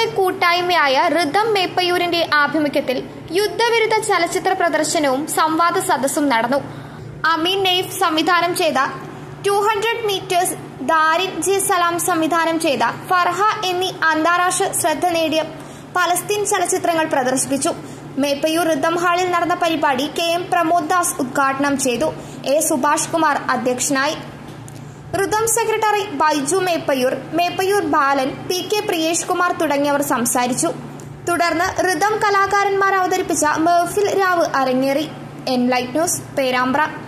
യുവാക്കളുടെ കൂട്ടായ്മയായ ഋതം മേപ്പയൂരിന്റെ ആഭിമുഖ്യത്തിൽ യുദ്ധവിരുദ്ധ ചലച്ചിത്ര പ്രദർശനവും സംവാദ സദസ്സും നടന്നു അമീൻ നെയ്ഫ് സംവിധാനം ചെയ്ത two hundred meters Darin J Sallam സംവിധാനം ചെയ്ത ഫർഹ എന്നീ അന്താരാഷ്ട്ര ശ്രദ്ധ നേടിയ പലസ്തീൻ ചലച്ചിത്രങ്ങൾ പ്രദർശിപ്പിച്ചു മേപ്പയൂർ ഋതം ഹാളിൽ നടന്ന പരിപാടി കെ എം പ്രമോദ് ദാസ് ഉദ്ഘാടനം ചെയ്തു എ സുഭാഷ് കുമാർ അധ്യക്ഷനായി Ritham secretary Baiju Meppayur Meppayur Balan P K Priyesh Kumar തുടങ്ങിയവർ സംസാരിച്ചു തുടർന്ന് ഋതം കലാകാരന്മാർ അവതരിപ്പിച്ച മേഫിൽ രാവ് അരങ്ങേറി എൻലൈറ്റ് ന്യൂസ് പേരാമ്പ്ര